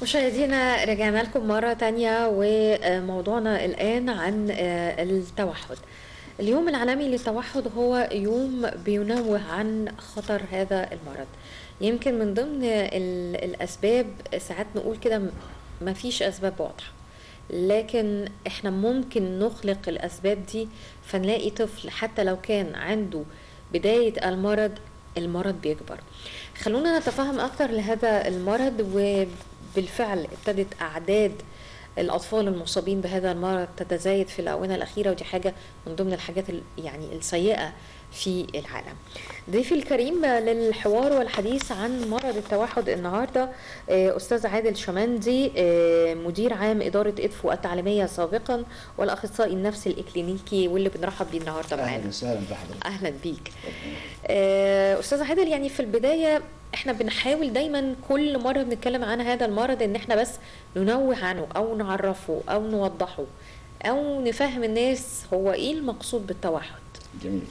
مشاهدينا رجعنا لكم مرة تانية وموضوعنا الآن عن التوحد اليوم العالمي للتوحد هو يوم بينوه عن خطر هذا المرض يمكن من ضمن ال- الأسباب ساعات نقول كده ما فيش أسباب واضحة لكن احنا ممكن نخلق الأسباب دي فنلاقي طفل حتى لو كان عنده بداية المرض المرض بيكبر خلونا نتفهم أكتر لهذا المرض وبالفعل ابتدت أعداد الأطفال المصابين بهذا المرض تتزايد في الآونة الأخيرة ودي حاجة من ضمن الحاجات ال- يعني السيئة في العالم ضيفي الكريم للحوار والحديث عن مرض التوحد النهاردة آه، أستاذ عادل شمندي آه، مدير عام إدارة إدفو التعليمية سابقا والأخصائي النفسي الإكلينيكي واللي بنرحب بيه النهاردة معانا اهلا وسهلا بحضرتك اهلا بيك آه، استاذ عادل يعني في البدايه احنا بنحاول دايما كل مره بنتكلم عن هذا المرض ان احنا بس ننوه عنه او نعرفه او نوضحه او نفهم الناس هو ايه المقصود بالتوحد جميل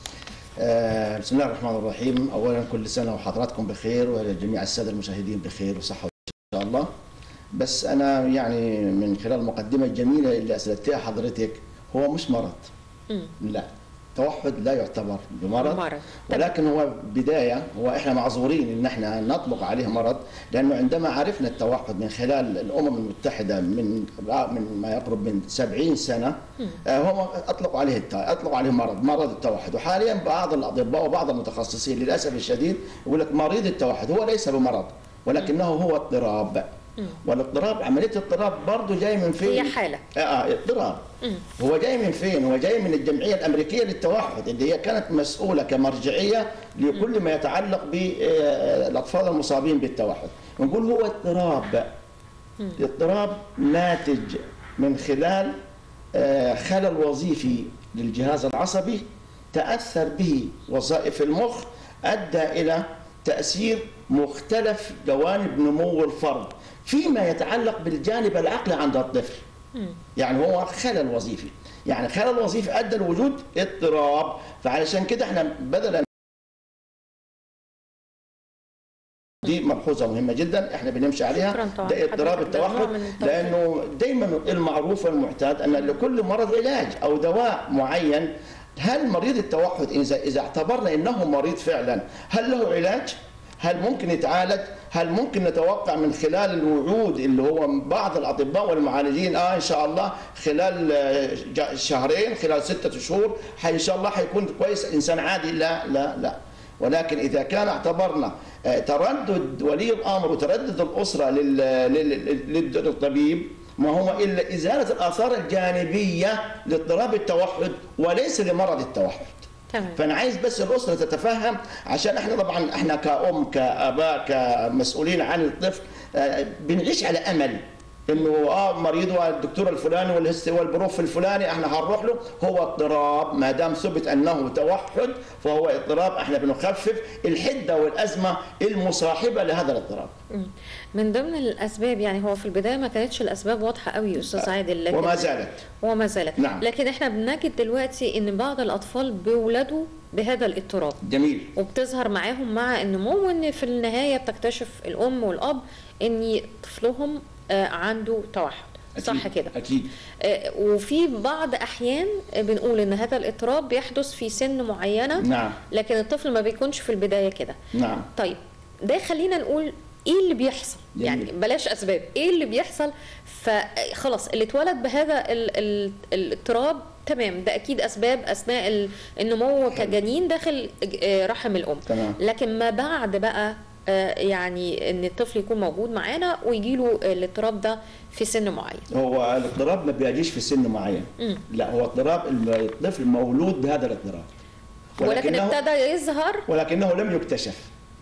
آه بسم الله الرحمن الرحيم اولا كل سنه وحضراتكم بخير وجميع الساده المشاهدين بخير وصحه ان شاء الله بس انا يعني من خلال المقدمه الجميله اللي اسلتها حضرتك هو مش مرض مم. لا توحد لا يعتبر بمرض مرض. ولكن هو بدايه هو احنا معذورين ان احنا نطلق عليه مرض لانه عندما عرفنا التوحد من خلال الامم المتحده من من ما يقرب من 70 سنه آه، هم اطلقوا عليه الت- اطلقوا عليه مرض مرض التوحد وحاليا بعض الاطباء وبعض المتخصصين للاسف الشديد يقول لك مريض التوحد هو ليس بمرض ولكنه هو اضطراب والاضطراب عمليه الاضطراب برضه جاي من فين؟ هي حالة. اه آه، اضطراب هو جاي من فين؟ هو جاي من الجمعيه الامريكيه للتوحد اللي هي كانت مسؤوله كمرجعيه لكل ما يتعلق بالاطفال المصابين بالتوحد. نقول هو اضطراب اضطراب ناتج من خلال آه، خلل وظيفي للجهاز العصبي تاثر به وظائف المخ ادى الى تاثير مختلف جوانب نمو الفرد فيما يتعلق بالجانب العقلي عند الطفل. يعني هو خلل وظيفي يعني خلل وظيفي ادى لوجود اضطراب فعلشان كده احنا بدلا دي ملحوظه مهمه جدا احنا بنمشي عليها شكراً طبعاً. ده اضطراب حضرتك ده نوع التوحد من التوحد. لانه دايما المعروف والمعتاد ان لكل مرض علاج او دواء معين هل مريض التوحد اذا اذا اعتبرنا انه مريض فعلا هل له علاج؟ هل ممكن يتعالج؟ هل ممكن نتوقع من خلال الوعود اللي هو بعض الاطباء والمعالجين اه ان شاء الله خلال آه، جا- شهرين خلال ستة شهور حي- ان شاء الله حيكون كويس انسان عادي لا لا لا ولكن اذا كان اعتبرنا آه، تردد ولي الامر وتردد الاسره لل- لل- لل- للطبيب ما هو الا ازاله الاثار الجانبيه لاضطراب التوحد وليس لمرض التوحد. تمام فانا عايز بس الاسره تتفهم عشان احنا طبعا احنا كأم كاباء كمسؤولين عن الطفل آه، بنعيش على امل انه اه مريض والدكتور الفلاني والهست والبروف الفلاني احنا هنروح له هو اضطراب ما دام ثبت انه توحد فهو اضطراب احنا بنخفف الحده والازمه المصاحبه لهذا الاضطراب مم. من ضمن الاسباب يعني هو في البدايه ما كانتش الاسباب واضحه قوي استاذ عادل لكن وما زالت وما زالت نعم. لكن احنا بنجد دلوقتي ان بعض الاطفال بيولدوا بهذا الاضطراب جميل وبتظهر معاهم مع النمو ان في النهايه بتكتشف الام والاب ان طفلهم آه، عنده توحد صح أكيد. كده اكيد آه، وفي بعض احيان بنقول ان هذا الاضطراب بيحدث في سن معينه نعم لكن الطفل ما بيكونش في البدايه كده نعم طيب ده خلينا نقول ايه اللي بيحصل جميل. يعني بلاش اسباب ايه اللي بيحصل فخلاص اللي اتولد بهذا ال- ال- الاضطراب تمام ده اكيد اسباب اثناء ال- النمو كجنين داخل آه، رحم الام تمام. لكن ما بعد بقى آه، يعني ان الطفل يكون موجود معانا ويجي له الاضطراب ده في سن معين هو الاضطراب ما بيجيش في سن معين مم. لا هو اضطراب الطفل مولود بهذا الاضطراب ولكن ولكنه- ابتدى يظهر ولكنه لم يكتشف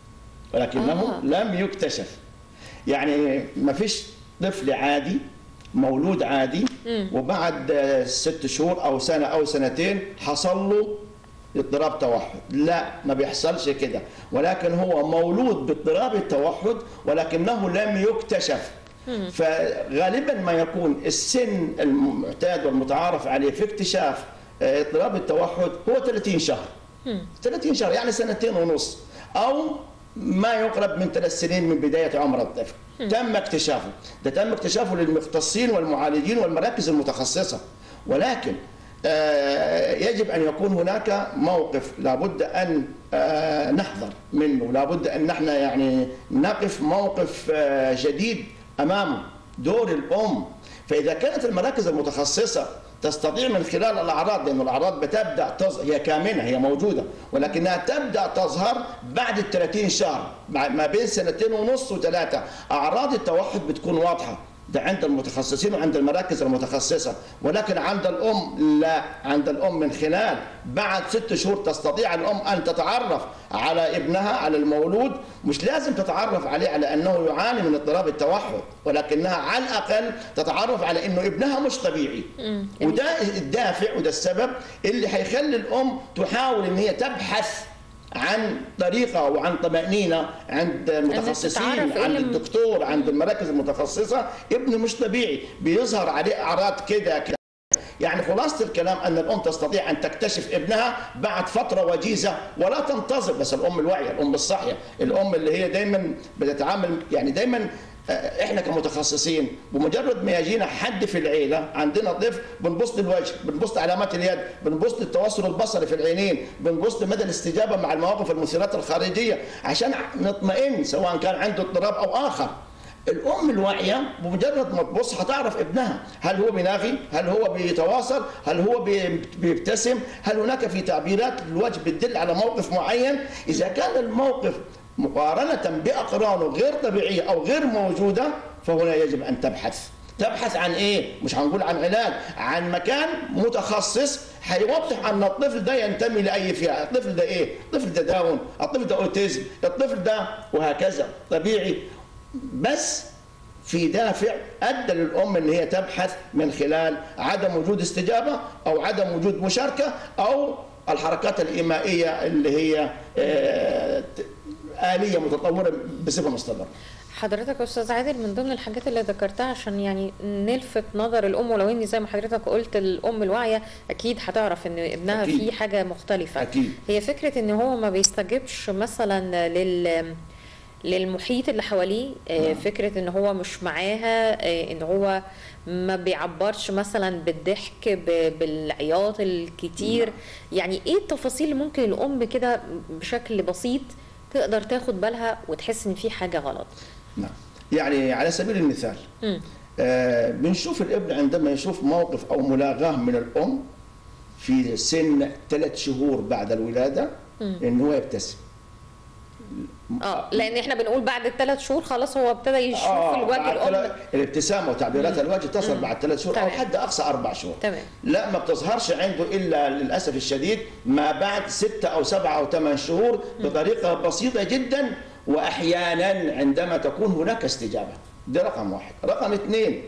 ولكنه آه. آه. لم يكتشف يعني ما فيش طفل عادي مولود عادي مم. وبعد آه، ست شهور او سنه او سنتين حصل له اضطراب توحد لا ما بيحصلش كده ولكن هو مولود باضطراب التوحد ولكنه لم يكتشف فغالبا ما يكون السن المعتاد والمتعارف عليه في اكتشاف آه، اضطراب التوحد هو 30 شهر 30 شهر يعني سنتين ونص او ما يقرب من ثلاث سنين من بدايه عمر الطفل تم اكتشافه ده تم اكتشافه للمختصين والمعالجين والمراكز المتخصصه ولكن آه، يجب ان يكون هناك موقف لابد ان آه، نحذر منه لابد ان نحن يعني نقف موقف آه، جديد امامه دور الام فاذا كانت المراكز المتخصصه تستطيع من خلال الاعراض لان الاعراض بتبدا تظهر هي كامنه هي موجوده ولكنها تبدا تظهر بعد ال 30 شهر ما بين سنتين ونص وثلاثه اعراض التوحد بتكون واضحه ده عند المتخصصين وعند المراكز المتخصصة ولكن عند الأم لا عند الأم من خلال بعد ست شهور تستطيع الأم أن تتعرف على ابنها على المولود مش لازم تتعرف عليه على أنه يعاني من اضطراب التوحد ولكنها على الأقل تتعرف على أنه ابنها مش طبيعي وده الدافع وده السبب اللي هيخلي الأم تحاول أن هي تبحث عن طريقة وعن طمأنينة عند متخصصين تتعرف إيه عند اللي- الدكتور عند المراكز المتخصصة ابنه مش طبيعي بيظهر عليه أعراض كده كده يعني خلاصة الكلام أن الأم تستطيع أن تكتشف ابنها بعد فترة وجيزة ولا تنتظر بس الأم الواعية الأم الصاحية الأم اللي هي دايما بتتعامل يعني دايما آه، احنا كمتخصصين بمجرد ما يجينا حد في العيله عندنا طفل بنبص للوجه بنبص لعلامات اليد بنبص للتواصل البصري في العينين بنبص لمدى الاستجابه مع المواقف المثيرات الخارجيه عشان نطمئن سواء كان عنده اضطراب او اخر الام الواعيه بمجرد ما تبص هتعرف ابنها هل هو بيناغي هل هو بيتواصل هل هو بي- بيبتسم هل هناك في تعبيرات الوجه بتدل على موقف معين اذا كان الموقف مقارنه باقرانه غير طبيعيه او غير موجوده فهنا يجب ان تبحث تبحث عن ايه مش هنقول عن علاج عن مكان متخصص هيوضح ان الطفل ده ينتمي لاي فئه الطفل ده ايه الطفل ده داون الطفل ده اوتيزم الطفل ده وهكذا طبيعي بس في دافع ادى للام ان هي تبحث من خلال عدم وجود استجابه او عدم وجود مشاركه او الحركات الايمائيه اللي هي آه، اليه متطوره بصفه مستمره. حضرتك يا استاذ عادل من ضمن الحاجات اللي ذكرتها عشان يعني نلفت نظر الام ولو اني زي ما حضرتك قلت الام الواعيه اكيد هتعرف ان ابنها أكيد. فيه حاجه مختلفه أكيد. هي فكره ان هو ما بيستجبش مثلا لل للمحيط اللي حواليه آه، نعم. فكره ان هو مش معاها آه، ان هو ما بيعبرش مثلا بالضحك ب- بالعياط الكتير نعم. يعني ايه التفاصيل اللي ممكن الام كده بشكل بسيط تقدر تاخد بالها وتحس ان في حاجه غلط نعم يعني على سبيل المثال مم. آه بنشوف الابن عندما يشوف موقف او ملاغاه من الام في سن ثلاث شهور بعد الولاده ان هو يبتسم اه لان احنا بنقول بعد الثلاث شهور خلاص هو ابتدى يشوف آه، الوجه بعد الام ثلاث- الابتسامه وتعبيرات الوجه تصل بعد ثلاث شهور او تمام. حد اقصى اربع شهور تمام. لا ما بتظهرش عنده الا للاسف الشديد ما بعد ستة او سبعة او ثمان شهور بطريقه بسيطه جدا واحيانا عندما تكون هناك استجابه ده رقم واحد رقم اثنين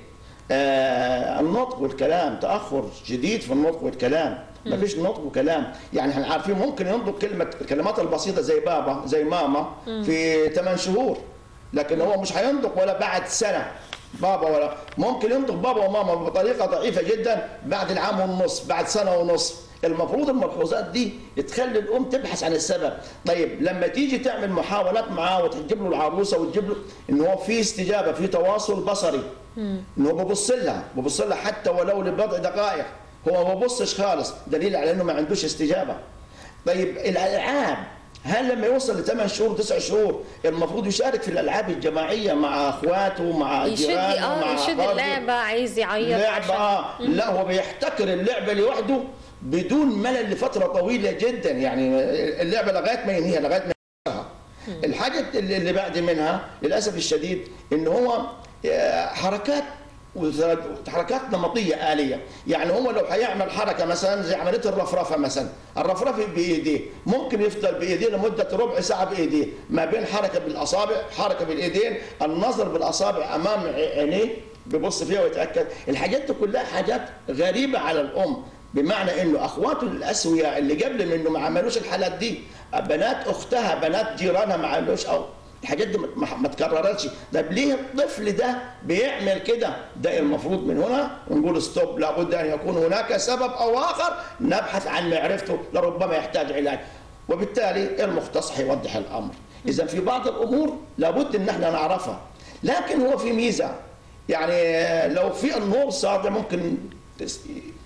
آه النطق والكلام تاخر شديد في النطق والكلام ما فيش نطق وكلام يعني احنا عارفين ممكن ينطق كلمه الكلمات البسيطه زي بابا زي ماما في ثمان شهور لكن هو مش هينطق ولا بعد سنه بابا ولا ممكن ينطق بابا وماما بطريقه ضعيفه جدا بعد العام ونص بعد سنه ونص المفروض الملحوظات دي تخلي الام تبحث عن السبب طيب لما تيجي تعمل محاولات معاه وتجيب له العروسه وتجيب له ان هو في استجابه في تواصل بصري ان هو ببص لها ببص لها حتى ولو لبضع دقائق هو ما ببصش خالص دليل على انه ما عندوش استجابه طيب الالعاب هل لما يوصل لثمان شهور تسع شهور المفروض يشارك في الالعاب الجماعيه مع اخواته مع يشد جيرانه اه مع يشد أقاربه؟ اللعبه عايز يعيط لعبة عشان آه لا هو بيحتكر اللعبة لوحده بدون ملل لفترة طويلة جدا يعني اللعبة لغاية ما ينهيها لغاية ما ينهيها الحاجة اللي اللي بعد منها للأسف الشديد إن هو آه، حركات وث- حركات نمطية آلية يعني هو لو هيعمل حركة مثلا زي عملية الرفرفة مثلا الرفرفة بإيديه ممكن يفضل بإيديه لمدة ربع ساعة بإيديه ما بين حركة بالأصابع حركة بالإيدين النظر بالأصابع أمام عينيه بيبص فيها ويتاكد الحاجات دي كلها حاجات غريبه على الام بمعنى انه اخواته الاسوياء اللي قبل منه ما عملوش الحالات دي بنات اختها بنات جيرانها ما عملوش او الحاجات دي ما ما تكررتش طب ليه الطفل ده بيعمل كده ده المفروض من هنا نقول ستوب لابد ان يكون هناك سبب او اخر نبحث عن معرفته لربما يحتاج علاج وبالتالي المختص هيوضح الامر اذا في بعض الامور لابد ان احنا نعرفها لكن هو في ميزه يعني لو في النور ساطع ممكن تس-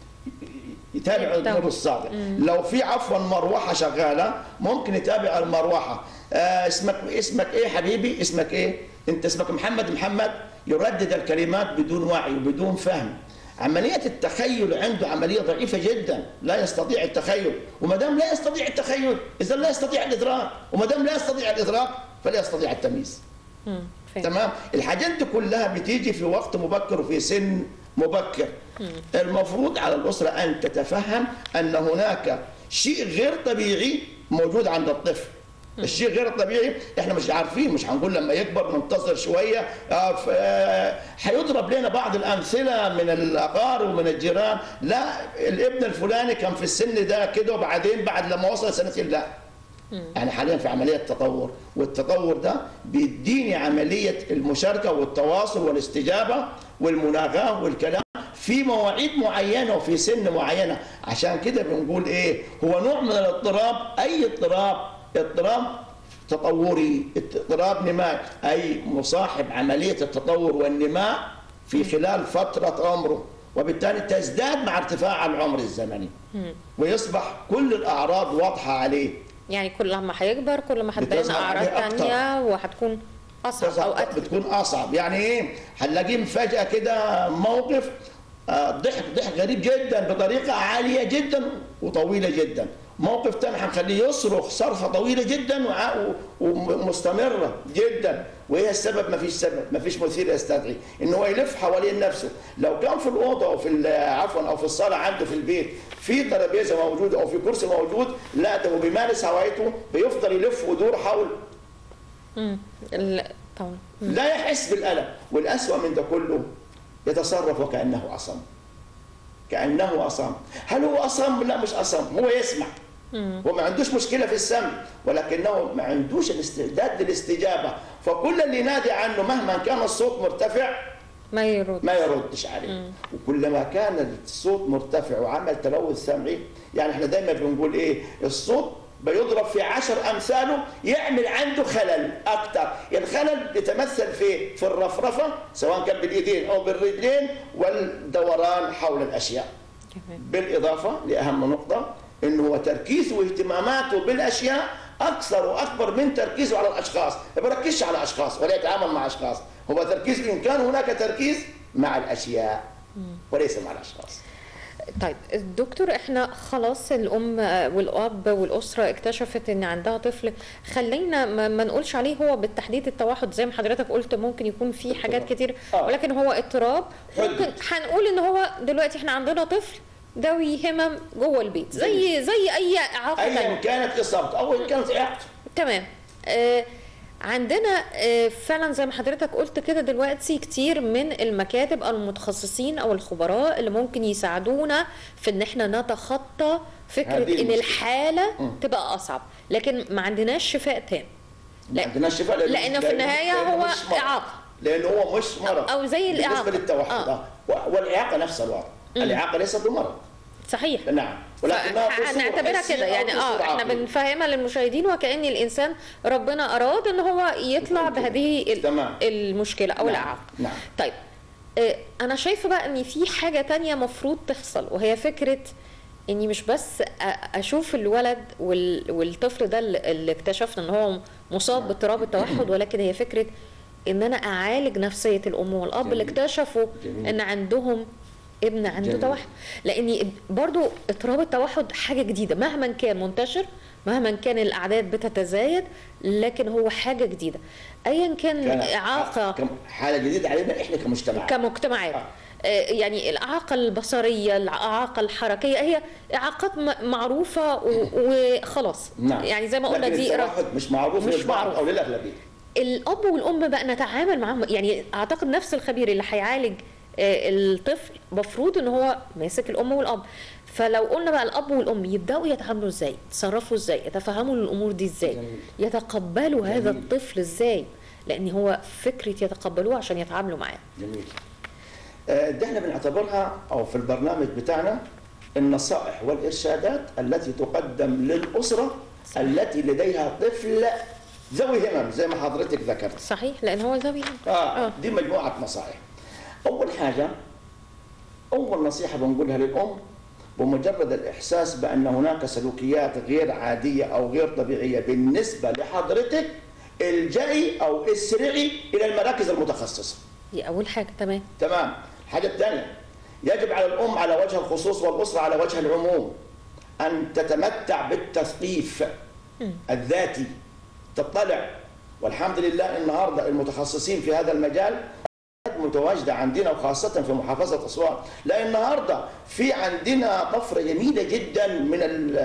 يتابع يتابع. النور الساطع لو في عفوا مروحه شغاله ممكن يتابع المروحه آه اسمك اسمك ايه حبيبي اسمك ايه انت اسمك محمد محمد يردد الكلمات بدون وعي وبدون فهم عملية التخيل عنده عملية ضعيفة جدا لا يستطيع التخيل وما دام لا يستطيع التخيل إذا لا يستطيع الإدراك وما دام لا يستطيع الإدراك فلا يستطيع التمييز مم. فاهم. تمام الحاجات دي كلها بتيجي في وقت مبكر وفي سن مبكر المفروض على الأسرة أن تتفهم أن هناك شيء غير طبيعي موجود عند الطفل الشيء غير الطبيعي احنا مش عارفين مش هنقول لما يكبر ننتظر شويه آه، ف- آه، هيضرب لنا بعض الامثله من الاقارب ومن الجيران لا الابن الفلاني كان في السن ده كده وبعدين بعد لما وصل سنتين لا يعني حاليا في عمليه تطور والتطور ده بيديني عمليه المشاركه والتواصل والاستجابه والمناغاه والكلام في مواعيد معينه وفي سن معينه عشان كده بنقول ايه هو نوع من الاضطراب اي اضطراب اضطراب تطوري اضطراب نمائي اي مصاحب عمليه التطور والنماء في خلال فتره عمره وبالتالي تزداد مع ارتفاع العمر الزمني ويصبح كل الاعراض واضحه عليه يعني كل ما هيكبر كل ما هتبان بتظهر اعراض عليه أكتر. تانية وهتكون اصعب او اتقل بتكون اصعب يعني ايه هنلاقيه فجاه كده موقف آه، ضحك ضحك غريب جدا بطريقه عاليه جدا وطويله جدا موقف تاني هنخليه يصرخ صرخه طويله جدا وع- و- ومستمره جدا وايه السبب ما فيش سبب ما فيش مثير يستدعي ان هو يلف حوالين نفسه لو كان في الاوضه او في ال- عفوا او في الصاله عنده في البيت في ترابيزه موجوده او في كرسي موجود لا ده هو بيمارس هوايته بيفضل يلف ويدور حول مم. ال- طبعا لا يحس بالألم والأسوأ من ده كله يتصرف وكأنه أصم كأنه أصم هل هو أصم؟ لا مش أصم هو يسمع هو ما عندوش مشكلة في السمع ولكنه ما عندوش الاستعداد للاستجابة فكل اللي ينادي عنه مهما كان الصوت مرتفع ما يرد ما يردش عليه وكلما كان الصوت مرتفع وعمل تلوث سمعي يعني احنا دايما بنقول ايه الصوت بيضرب في عشر امثاله يعمل عنده خلل اكتر الخلل يتمثل في في الرفرفه سواء كان بالايدين او بالرجلين والدوران حول الاشياء تمام. بالاضافه لاهم نقطه انه هو تركيزه واهتماماته بالاشياء اكثر واكبر من تركيزه على الاشخاص ما بيركزش على اشخاص ولا يتعامل مع اشخاص هو تركيز ان كان هناك تركيز مع الاشياء وليس مع الاشخاص طيب الدكتور احنا خلاص الام والاب والاسره اكتشفت ان عندها طفل خلينا ما, ما نقولش عليه هو بالتحديد التوحد زي ما حضرتك قلت ممكن يكون في حاجات اضطراب. كتير آه. ولكن هو اضطراب حدد. ممكن هنقول ان هو دلوقتي احنا عندنا طفل ذوي همم جوه البيت زي زي اي اعاقه ايا تانية. كانت اصابته او ان كانت اعاقته تمام آه عندنا آه فعلا زي ما حضرتك قلت كده دلوقتي كتير من المكاتب او المتخصصين او الخبراء اللي ممكن يساعدونا في ان احنا نتخطى فكره هذه ان المشكلة. الحاله مم. تبقى اصعب لكن ما عندناش شفاء تام ما لا. عندناش شفاء لأنه- لأنه في لأنه- النهاية لأنه هو مش مرض. إعاقة. لانه هو مش مرض أو زي الإعاقة. بالنسبه للتوحد آه. آه. والاعاقه نفس الوضع الاعاقه ليست بمرض صحيح نعم ولكنها قصور هنعتبرها حسية كده أو يعني اه قصور احنا عقلي. بنفهمها للمشاهدين وكأن الانسان ربنا اراد ان هو يطلع يكون كده. بهذه ال- تمام. المشكله او نعم. الاعاقه نعم. طيب آه، انا شايفه بقى ان في حاجه تانية مفروض تحصل وهي فكره اني مش بس أ- اشوف الولد وال- والطفل ده اللي اللي اكتشفنا ان هو مصاب باضطراب التوحد ولكن هي فكره ان انا اعالج نفسيه الام والاب اللي جميل. اكتشفوا جميل. ان عندهم ابن عنده جميل. توحد لاني برضو اضطراب التوحد حاجه جديده مهما كان منتشر مهما كان الاعداد بتتزايد لكن هو حاجه جديده ايا كان, كان اعاقه كم- حاله جديده علينا احنا كمجتمع كمجتمعات آه. آه، يعني الإعاقة البصرية الإعاقة الحركية هي إعاقات م- معروفة و- وخلاص نعم يعني زي ما قلنا لكن دي إرادة. التوحد مش معروف مش للبعض معروف. او للاغلبيه الاب والام بقى نتعامل معاهم يعني اعتقد نفس الخبير اللي هيعالج آه، الطفل مفروض ان هو ماسك الام والاب فلو قلنا بقى الاب والام يبداوا يتعاملوا ازاي يتصرفوا ازاي يتفهموا الامور دي ازاي جميل. يتقبلوا هذا جميل. الطفل ازاي لان هو فكره يتقبلوه عشان يتعاملوا معاه جميل آه، ده احنا بنعتبرها او في البرنامج بتاعنا النصائح والارشادات التي تقدم للاسره التي لديها طفل ذوي همم زي ما حضرتك ذكرت صحيح لان هو ذوي آه. آه. دي مجموعة نصائح أول حاجة أول نصيحة بنقولها للأم بمجرد الإحساس بأن هناك سلوكيات غير عادية أو غير طبيعية بالنسبة لحضرتك الجئي أو اسرعي إلى المراكز المتخصصة دي اول حاجه تمام تمام الحاجة الثانية يجب على الأم على وجه الخصوص والأسرة على وجه العموم أن تتمتع بالتثقيف الذاتي تطلع والحمد لله النهارده المتخصصين في هذا المجال متواجده عندنا وخاصه في محافظه اسوان لان النهارده في عندنا طفره جميله جدا من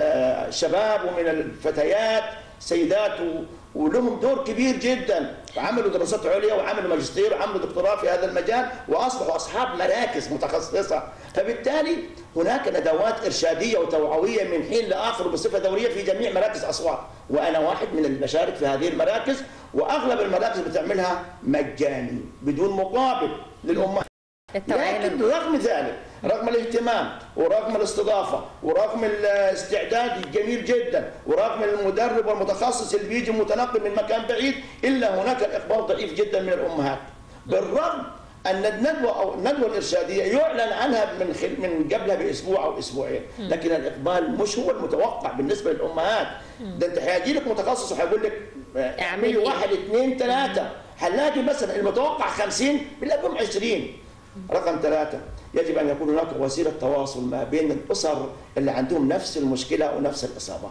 الشباب ومن الفتيات سيدات و- ولهم دور كبير جدا وعملوا دراسات عليا وعملوا ماجستير وعملوا دكتوراه في هذا المجال واصبحوا اصحاب مراكز متخصصه فبالتالي هناك ندوات ارشاديه وتوعويه من حين لاخر بصفه دوريه في جميع مراكز اسوان وانا واحد من اللي بشارك في هذه المراكز واغلب المراكز بتعملها مجاني بدون مقابل للامهات التوعيه لكن رغم ذلك رغم الاهتمام ورغم الاستضافه ورغم الاستعداد الجميل جدا ورغم المدرب والمتخصص اللي بيجي متنقل من مكان بعيد الا هناك الاقبال ضعيف جدا من الامهات بالرغم ان الندوه او الندوه الارشاديه يعلن عنها من خل... من قبلها باسبوع او اسبوعين لكن الاقبال مش هو المتوقع بالنسبه للامهات ده انت هيجي لك متخصص وهيقول لك اعملي اعملي إيه؟ واحد اثنين ثلاثه هنلاقي مثلا المتوقع 50 بنلاقيهم 20 رقم ثلاثة يجب أن يكون هناك وسيلة تواصل ما بين الأسر اللي عندهم نفس المشكلة ونفس الإصابات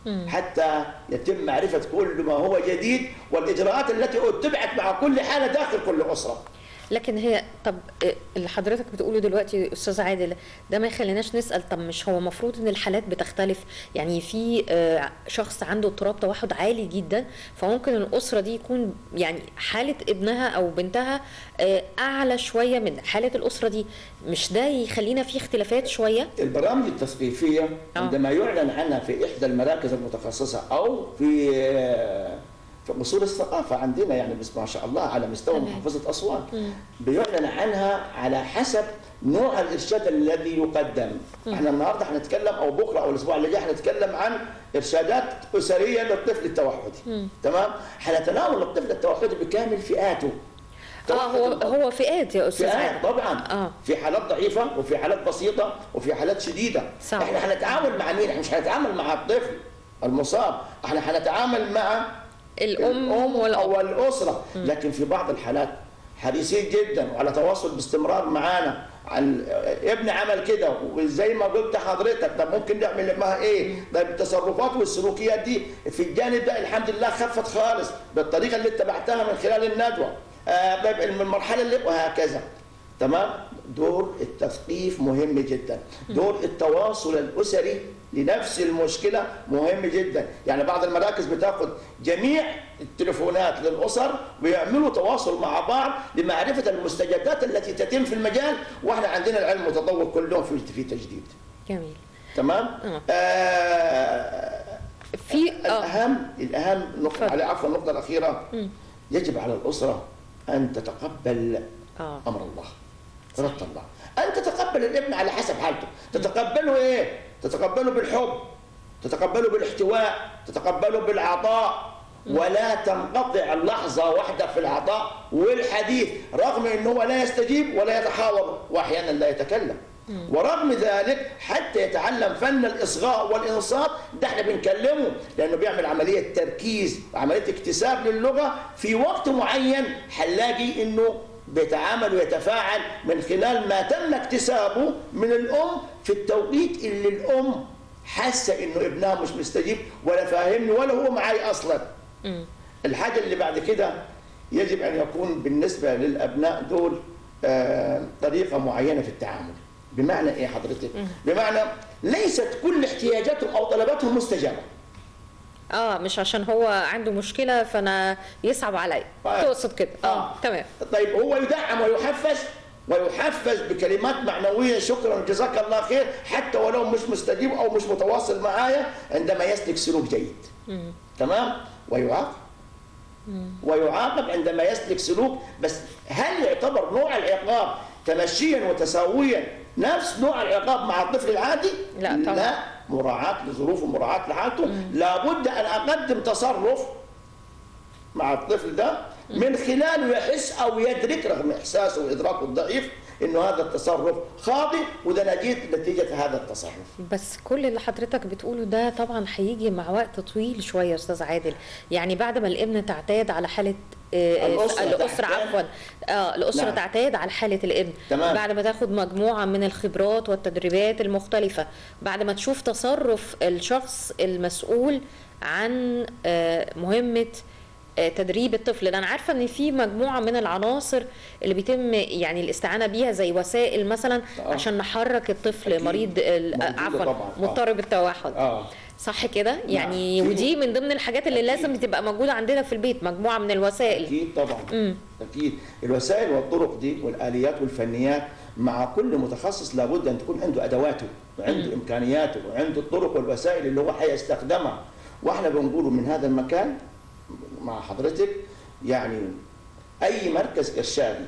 حتى يتم معرفة كل ما هو جديد والإجراءات التي اتبعت مع كل حالة داخل كل أسرة لكن هي طب إيه اللي حضرتك بتقوله دلوقتي استاذ عادل ده ما يخليناش نسال طب مش هو المفروض ان الحالات بتختلف يعني في آه، شخص عنده اضطراب توحد عالي جدا فممكن الاسره دي يكون يعني حاله ابنها او بنتها آه، اعلى شويه من حاله الاسره دي مش ده يخلينا في اختلافات شويه البرامج التثقيفية آه. عندما يعلن عنها في إحدى المراكز المتخصصة أو في في أصول الثقافة عندنا يعني بس ما شاء الله على مستوى تمام. محافظة أسوان بيعلن عنها على حسب نوع الإرشاد الذي يقدم احنا النهارده هنتكلم أو بكرة أو الأسبوع اللي جاي هنتكلم عن إرشادات أسرية للطفل التوحدي تمام هنتناول الطفل التوحدي بكامل فئاته اه هو توحد هو فئات يا استاذ فئات عادل طبعا آه. في حالات ضعيفه وفي حالات بسيطه وفي حالات شديده صح. احنا هنتعامل مع مين احنا مش هنتعامل مع الطفل المصاب احنا هنتعامل مع الام الام والاب او الاسره لكن في بعض الحالات حريصين جدا وعلى تواصل باستمرار معانا عن ابني عمل كده وزي ما قلت حضرتك طب ممكن نعمل معها ايه؟ طيب التصرفات والسلوكيات دي في الجانب ده الحمد لله خفت خالص بالطريقه اللي اتبعتها من خلال الندوه آه طيب من المرحله اللي وهكذا تمام؟ دور التثقيف مهم جدا، دور التواصل الاسري لنفس المشكله مهم جدا، يعني بعض المراكز بتاخد جميع التليفونات للاسر ويعملوا تواصل مع بعض لمعرفه المستجدات التي تتم في المجال واحنا عندنا العلم متطور كل يوم في في تجديد. جميل تمام؟ آه. آه في اه الاهم الاهم نقطه اتفضل. على عفوا النقطه الاخيره يجب على الاسره ان تتقبل اه امر الله رد الله ان تتقبل الابن على حسب حالته تتقبله ايه تتقبله بالحب تتقبله بالاحتواء تتقبله بالعطاء ولا تنقطع لحظة واحدة في العطاء والحديث رغم أنه هو لا يستجيب ولا يتحاور وأحيانا لا يتكلم ورغم ذلك حتى يتعلم فن الإصغاء والإنصات ده احنا بنكلمه لأنه بيعمل عملية تركيز وعملية اكتساب للغة في وقت معين هنلاقي أنه بيتعامل ويتفاعل من خلال ما تم اكتسابه من الأم في التوقيت اللي الأم حاسة أنه ابنها مش مستجيب ولا فاهمني ولا هو معي أصلاً مم. الحاجة اللي بعد كده يجب أن يكون بالنسبة للأبناء دول آه، طريقة معينة في التعامل بمعنى إيه حضرتك؟ بمعنى ليست كل احتياجاتهم أو طلباتهم مستجابة اه مش عشان هو عنده مشكله فانا يصعب عليا آه. تقصد كده اه تمام طيب هو يدعم ويحفز ويحفز بكلمات معنوية شكرا جزاك الله خير حتى ولو مش مستجيب أو مش متواصل معايا عندما يسلك سلوك جيد مم. تمام ويعاقب ويعاقب عندما يسلك سلوك بس هل يعتبر نوع العقاب تمشيا وتساويا نفس نوع العقاب مع الطفل العادي؟ لا طبعا. لا مراعاة لظروفه ومراعاة لحالته لابد أن أقدم تصرف مع الطفل ده من خلاله يحس او يدرك رغم احساسه وادراكه الضعيف انه هذا التصرف خاطئ وده نتيجه نتيجه هذا التصرف بس كل اللي حضرتك بتقوله ده طبعا هيجي مع وقت طويل شويه يا استاذ عادل يعني بعد ما الابن تعتاد على حاله آه، الأسرة الاسره تعتاد. عفوا اه الاسره نعم. تعتاد على حاله الابن تمام. بعد ما تاخد مجموعه من الخبرات والتدريبات المختلفه بعد ما تشوف تصرف الشخص المسؤول عن آه، مهمه آه، تدريب الطفل ده انا عارفه ان في مجموعه من العناصر اللي بيتم يعني الاستعانه بيها زي وسائل مثلا آه. عشان نحرك الطفل أكيد. مريض ال- موجودة عفوا طبعاً. آه. مضطرب التوحد اه صح كده يعني في- ودي من ضمن الحاجات اللي أكيد. لازم تبقى موجوده عندنا في البيت مجموعه من الوسائل اكيد طبعا امم اكيد الوسائل والطرق دي والاليات والفنيات مع كل متخصص لابد ان تكون عنده ادواته وعنده امكانياته وعنده الطرق والوسائل اللي هو حيستخدمها واحنا بنقوله من هذا المكان مع حضرتك يعني اي مركز ارشادي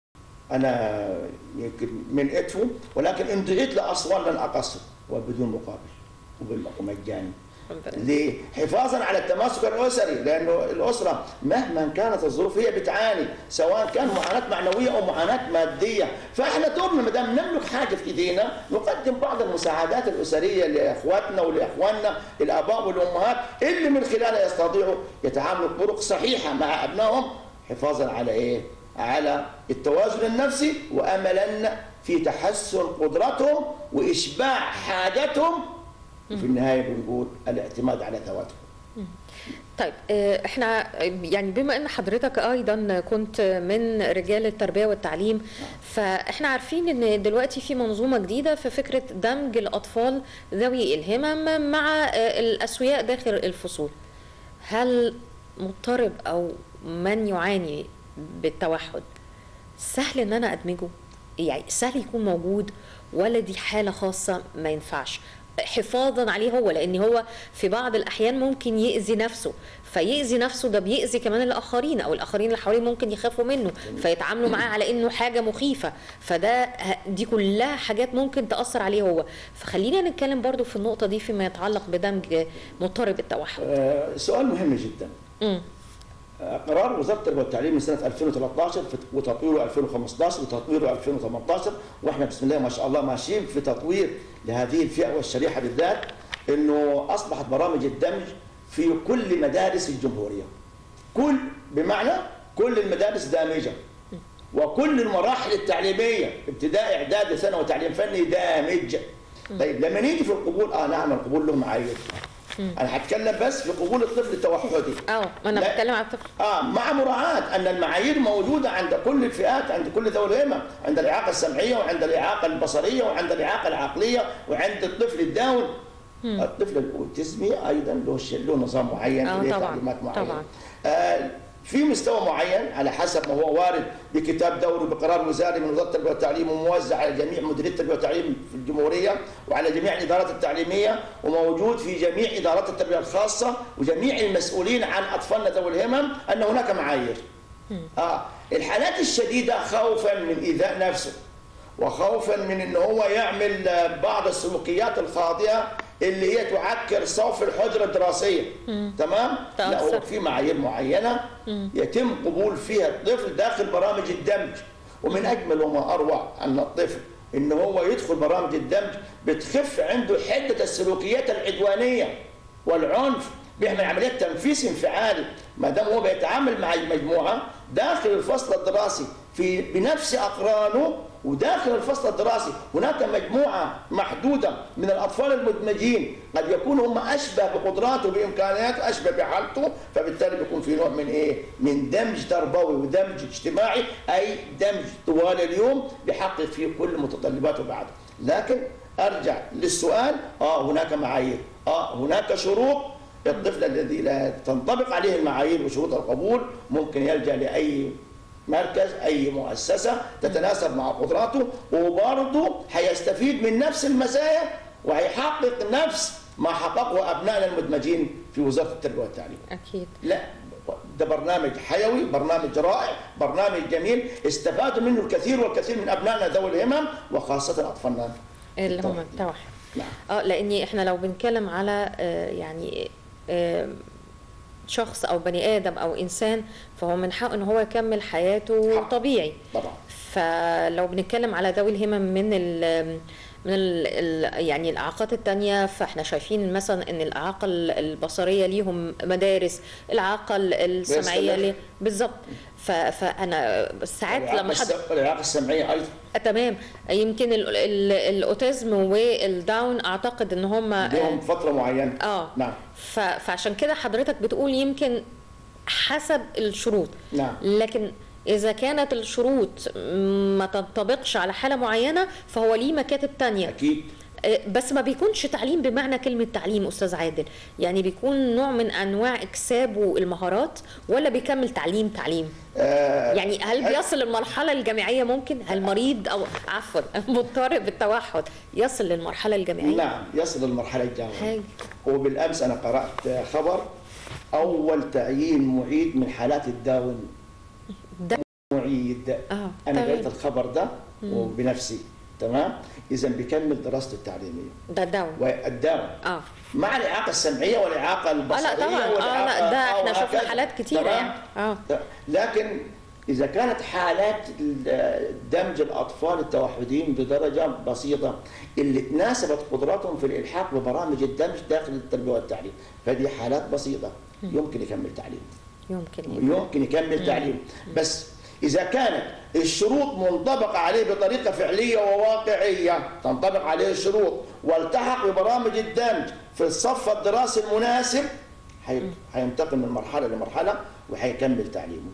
انا يمكن من ادفو ولكن ان دعيت لاسوان لن اقصر وبدون مقابل وبال- ومجاني ليه؟ حفاظا على التماسك الاسري لانه الاسره مهما كانت الظروف هي بتعاني سواء كان معاناه معنويه او معاناه ماديه فاحنا دورنا ما دام نملك حاجه في ايدينا نقدم بعض المساعدات الاسريه لاخواتنا ولاخواننا الاباء والامهات اللي من خلالها يستطيعوا يتعاملوا بطرق صحيحه مع ابنائهم حفاظا على ايه؟ على التوازن النفسي واملا في تحسن قدرتهم واشباع حاجتهم وفي النهايه بنقول الاعتماد على ذواتهم طيب آه، احنا يعني بما ان حضرتك ايضا كنت من رجال التربيه والتعليم فاحنا عارفين ان دلوقتي في منظومه جديده في فكره دمج الاطفال ذوي الهمم مع آه، الاسوياء داخل الفصول هل مضطرب او من يعاني بالتوحد سهل ان انا ادمجه يعني سهل يكون موجود ولا دي حاله خاصه ما ينفعش حفاظا عليه هو لان هو في بعض الاحيان ممكن يأذي نفسه فيأذي نفسه ده بيأذي كمان الاخرين او الاخرين اللي حواليه ممكن يخافوا منه فيتعاملوا معاه على انه حاجه مخيفه فده ه- دي كلها حاجات ممكن تأثر عليه هو فخلينا نتكلم برضو في النقطه دي فيما يتعلق بدمج مضطرب التوحد آه، سؤال مهم جدا امم آه، قرار وزاره التربيه والتعليم من سنه 2013 في- وتطويره 2015 وتطويره 2018 واحنا بسم الله ما شاء الله ماشيين في تطوير لهذه الفئه والشريحه بالذات انه اصبحت برامج الدمج في كل مدارس الجمهوريه. كل بمعنى كل المدارس دامجه وكل المراحل التعليميه ابتدائي اعدادي ثانوي وتعليم فني دامج. طيب لما نيجي في القبول اه نعم القبول له معايير. انا هتكلم بس في قبول الطفل التوحدي. اه ما انا لا. بتكلم على الطفل اه مع مراعاة أن المعايير موجودة عند كل الفئات عند كل ذوي الهمم، عند الإعاقة السمعية وعند الإعاقة البصرية وعند الإعاقة العقلية وعند الطفل الداون. الطفل الأوتيزمي أيضا له شيء- له نظام معين آه، له طبعاً، تعليمات معينة. طبعاً. آه في مستوى معين على حسب ما هو وارد بكتاب دوري بقرار وزاري من وزاره التربيه والتعليم وموزع على جميع مديريه التربيه والتعليم في الجمهوريه وعلى جميع الادارات التعليميه وموجود في جميع ادارات التربيه الخاصه وجميع المسؤولين عن اطفالنا ذوي الهمم ان هناك معايير. اه الحالات الشديده خوفا من ايذاء نفسه وخوفا من ان هو يعمل آه، بعض السلوكيات الخاطئه اللي هي تعكر صف الحجره الدراسيه تمام لا هو تأثر. في معايير معينه يتم قبول فيها الطفل داخل برامج الدمج ومن اجمل وما اروع ان الطفل ان هو يدخل برامج الدمج بتخف عنده حده السلوكيات العدوانيه والعنف بيعمل عمليات تنفيس انفعالي ما دام هو بيتعامل مع المجموعه داخل الفصل الدراسي في بنفس اقرانه وداخل الفصل الدراسي هناك مجموعه محدوده من الاطفال المدمجين قد يكونوا هم اشبه بقدراته بامكانياته اشبه بحالته فبالتالي بيكون في نوع من ايه؟ من دمج تربوي ودمج اجتماعي اي دمج طوال اليوم بيحقق فيه كل متطلباته بعد لكن ارجع للسؤال اه هناك معايير اه هناك شروط الطفل الذي لا تنطبق عليه المعايير وشروط القبول ممكن يلجا لاي مركز اي مؤسسه تتناسب مع قدراته وبرضه هيستفيد من نفس المزايا وهيحقق نفس ما حققه ابنائنا المدمجين في وزاره التربيه والتعليم. اكيد لا ده برنامج حيوي برنامج رائع برنامج جميل استفادوا منه الكثير والكثير من ابنائنا ذوي الهمم وخاصه اطفالنا اللي هم طبعاً. التوحد نعم اه لاني احنا لو بنتكلم على آه، يعني آه، شخص او بني ادم او انسان فهو من حقه ان هو يكمل حياته حق. طبيعي طبعا فلو بنتكلم على ذوي الهمم من ال من ال ال يعني الاعاقات التانية فاحنا شايفين مثلا ان الاعاقه ال- البصريه ليهم مدارس الاعاقه ال- السمعيه بيستمر. ليه بالظبط ف- فانا ساعات الإعاقة لما حد الس- الإعاقة السمعية أيضا آه، تمام يمكن ال- ال- الاوتيزم والداون اعتقد ان هم لهم فترة معينة اه نعم ف- فعشان كده حضرتك بتقول يمكن حسب الشروط نعم لكن اذا كانت الشروط ما تنطبقش على حاله معينه فهو ليه مكاتب تانية أكيد آه، بس ما بيكونش تعليم بمعنى كلمه تعليم استاذ عادل يعني بيكون نوع من انواع اكسابه المهارات ولا بيكمل تعليم تعليم آه يعني هل بيصل للمرحله الجامعيه ممكن هل مريض او عفوا مضطرب بالتوحد يصل للمرحله الجامعيه نعم يصل للمرحلة الجامعية هاي وبالأمس أنا قرأت خبر أول تعيين معيد من حالات الداون ده معيد اه أنا قرأت تمام الخبر ده وبنفسي تمام إذا بيكمل دراسته التعليمية ده داون والداون اه مع الإعاقة السمعية والإعاقة البصرية اه لا طبعا اه والإعاقة لا ده أو احنا شفنا هكذا. حالات كتيره تمام؟ يعني اه لكن إذا كانت حالات دمج الأطفال التوحدين بدرجة بسيطة اللي تناسبت قدراتهم في الإلحاق ببرامج الدمج داخل التربية والتعليم فدي حالات بسيطة يمكن يكمل تعليم يمكن يبقى. يمكن يكمل تعليم بس إذا كانت الشروط منطبقة عليه بطريقة فعلية وواقعية تنطبق عليه الشروط والتحق ببرامج الدمج في الصف الدراسي المناسب حي- حينتقل من مرحلة لمرحلة وحيكمل تعليمه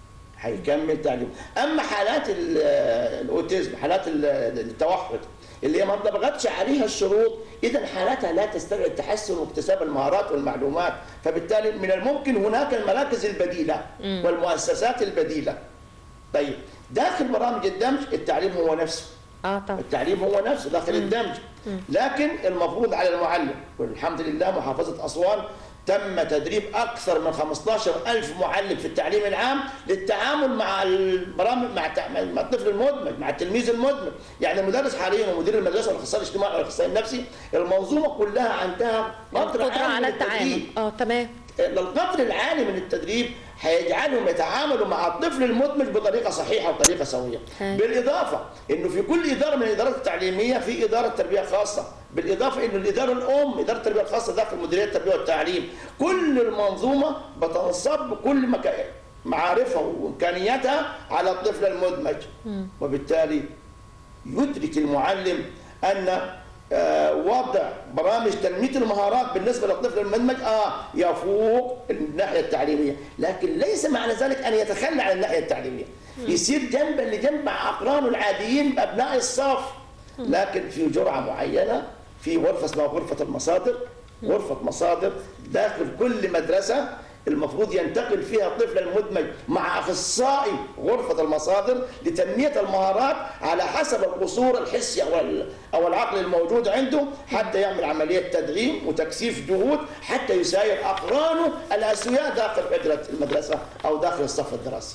حيكمل تعليمه أما حالات ال- الأوتيزم حالات ال- التوحد اللي ما انطبقتش عليها الشروط إذا حالاتها لا تستدعي التحسن واكتساب المهارات والمعلومات فبالتالي من الممكن هناك المراكز البديلة والمؤسسات البديلة طيب داخل برامج الدمج التعليم هو نفسه اه طبعا التعليم هو نفسه داخل الدمج لكن المفروض على المعلم والحمد لله محافظة أسوان تم تدريب أكثر من 15 ألف معلم في التعليم العام للتعامل مع البرامج مع التع- مع الطفل المدمج مع التلميذ المدمج يعني المدرس حاليا ومدير المدرسة والأخصائي الاجتماعي والأخصائي النفسي المنظومة كلها عندها قدر القدره عالي على من التعامل التدريب. اه تمام القدر العالي من التدريب هيجعلهم يتعاملوا مع الطفل المدمج بطريقه صحيحه وطريقه سويه هاي. بالاضافه انه في كل اداره من الادارات التعليميه في اداره تربيه خاصه بالاضافه انه الاداره الام اداره التربيه الخاصه داخل مديريه التربيه والتعليم كل المنظومه بتنصب بكل مكا... معارفها وامكانياتها على الطفل المدمج وبالتالي يدرك المعلم ان آه، وضع برامج تنميه المهارات بالنسبه للطفل المدمج اه يفوق الناحيه التعليميه، لكن ليس معنى ذلك ان يتخلى عن الناحيه التعليميه. يصير جنبا لجنب مع اقرانه العاديين بابناء الصف، لكن في جرعه معينه في غرفه اسمها غرفه المصادر، غرفه مصادر داخل كل مدرسه المفروض ينتقل فيها الطفل المدمج مع اخصائي غرفه المصادر لتنميه المهارات على حسب القصور الحسي او ال- او العقل الموجود عنده حتى يعمل عمليه تدعيم وتكثيف جهود حتى يساير اقرانه الاسوياء داخل حجره المدرسه او داخل الصف الدراسي.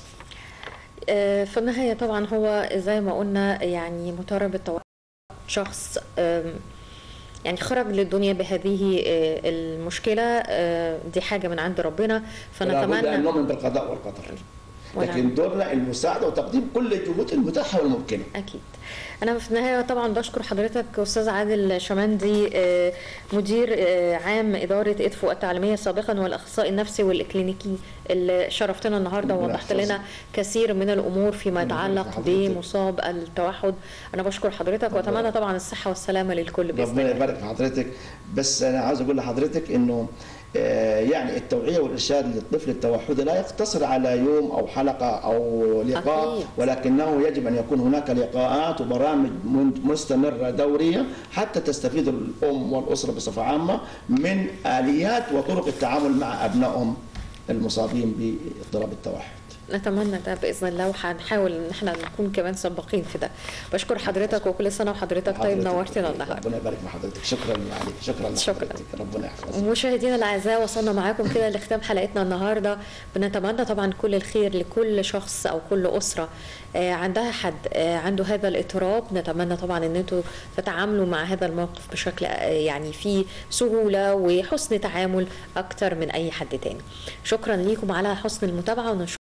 آه، في النهاية طبعا هو زي ما قلنا يعني مضطرب التوحد شخص آم، يعني خرج للدنيا بهذه آه، المشكلة آه، دي حاجة من عند ربنا فلا بد ان فنتمنى نؤمن بالقضاء والقدر. ونعم. لكن دورنا المساعده وتقديم كل الجهود المتاحه والممكنه. أكيد أنا في النهاية طبعا بشكر حضرتك أستاذ عادل شمندي آه، مدير آه، عام إدارة إدفو التعليمية سابقا والأخصائي النفسي والإكلينيكي اللي شرفتنا النهاردة ربنا ووضحت يحفظك. لنا كثير من الأمور فيما ربنا يتعلق يحفظك حضرتك. بمصاب التوحد أنا بشكر حضرتك ربنا- وأتمنى طبعا الصحة والسلامة للكل بإذن ربنا الله يبارك في حضرتك بس انا عاوز اقول لحضرتك انه آه، يعني التوعيه والارشاد للطفل التوحدي لا يقتصر على يوم او حلقه او لقاء أكيد. ولكنه يجب ان يكون هناك لقاءات وبرامج من- مستمره دوريه حتى تستفيد الام والاسره بصفه عامه من اليات وطرق التعامل مع ابنائهم المصابين باضطراب التوحد. نتمنى ده باذن الله وهنحاول ان احنا نكون كمان سباقين في ده بشكر حضرتك وكل سنه وحضرتك طيب حضرتك- نورتنا النهارده ربنا يبارك مع حضرتك شكرا عليك شكرا شكرا. لحضرتك ربنا يحفظك مشاهدينا الاعزاء وصلنا معاكم كده لختام حلقتنا النهارده بنتمنى طبعا كل الخير لكل شخص او كل اسره آه، عندها حد آه، عنده هذا الاضطراب نتمنى طبعا ان انتم تتعاملوا مع هذا الموقف بشكل آه، يعني فيه سهوله وحسن تعامل اكتر من اي حد تاني شكرا ليكم على حسن المتابعه ونشوف